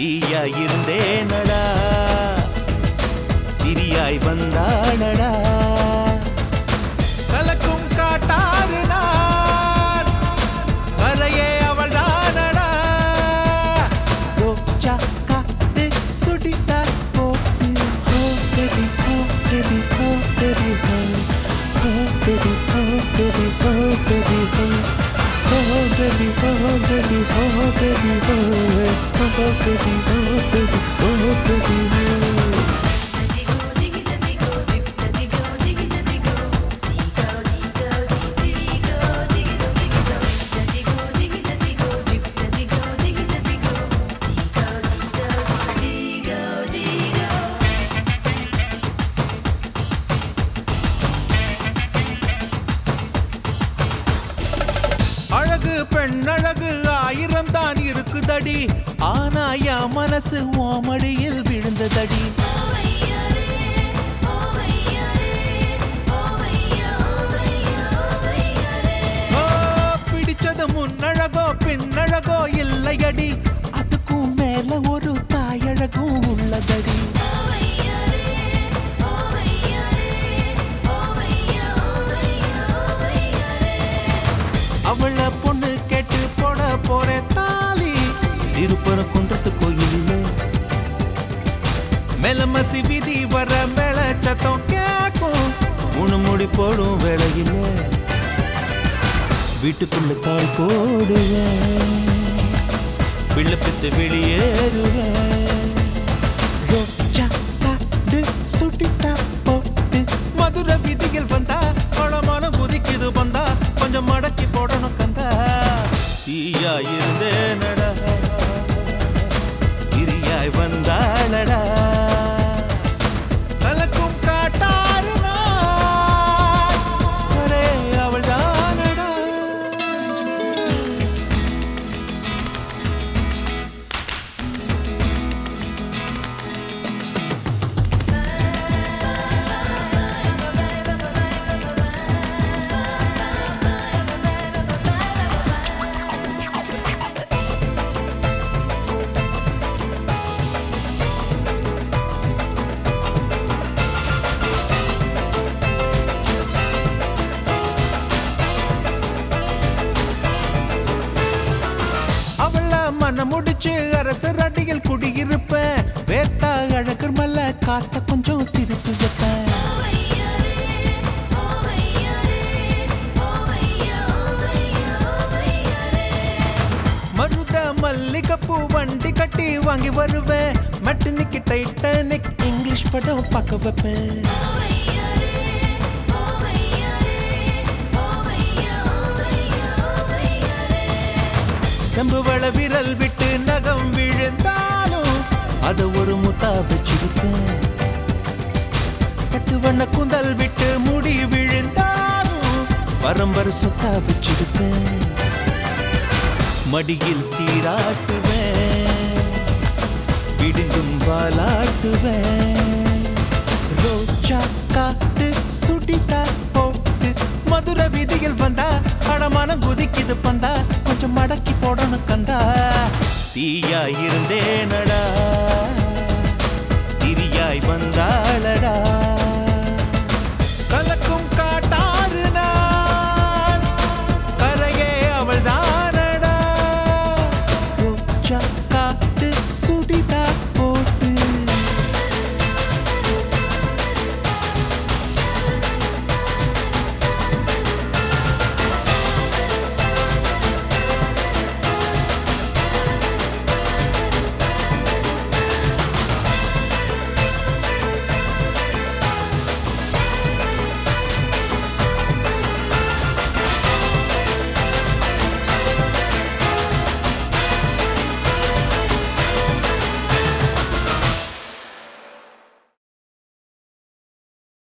தீயாய் இருந்தேனடா திரியாய் வந்தாளடா கலக்கும் காட்டாறு நான் கரையே அவள் தானடா ரோஜா காத்து சுடித்தார் போட்டு ஹோ பேபி ஹோ பேபி ஹோ பேபி ஹோ ஹோ பேபி ஹோ பேபி ஹோ பேபி ஹோ ஹோ பேபி ஹோ பேபி ஹோ பேபி ஹோ ஹோ பேபி ஹோ பேபி ஹோ பேபி ஹோ அழகு பெண் அழகு ஆயிரம் தான் இருக்குதடி ஆனா என் மனசு ஓமடியில் விழுந்ததடி ஓ, பிடிச்சது முன்னழகோ பின்னழகோ இல்லையடி அதுக்கும் மேல ஒரு தாயழகும் உள்ளதடி அவள பொண்ணு கேட்டு போட போறேன் தாலி திருப்பர குன்றத்து கோயில்ல மெலமசி விதி வர மேல சத்தம் கேக்கும் மூணு முடி போடும் வேளையில வீட்டுக்குள்ள தாள் போடுவேன் பிள்ளை பித்து வெளியேறுவேன் ரோஜா காடு சுட்டித்தா போட்டு மதுரை விதியில் வந்தா பழமான குதிக்குது வந்தா கொஞ்சம் மடக்கி போடணும் கந்தா தீயா இருந்தேனடா கிரியாய் வந்தாளடா கலக்கும் காட்டாறு நான். ஒரே அவள்தானடா. அவள மனம் முடிச்சு அரசர் அடியில் குடியிருப்பேன் வேத்தா அழகர் மல்ல காத்த கொஞ்சம் திருப்பி வைப்பேன் மருத மல்லிகைப்பூ வண்டி கட்டி வாங்கி வருவேன் மெட்டனிக்கு டைட்டானிக் இங்கிலீஷ் படம் பார்க்க வைப்பேன் செம்புவள விரல் விட்டு நகம் விழுந்தாலும் அத ஒரு முத்தா வச்சிருப்பேன் பட்டு வண்ண குந்தல் விட்டு முடி விழுந்தாலும் பரம்பர சொத்தா வச்சிருப்பேன் மடியில் சீராட்டுவேன் விடுங்கும் வாலாட்டுவேன் ரோஜா காத்து சுடித்தா போட்டு மதுரை வீதியில் வந்தா அடமான குதிக்குது பந்தா கொஞ்சம் மடக்கி போடணும் கந்தா தீயா இருந்தேனடா திரியாய் வந்தா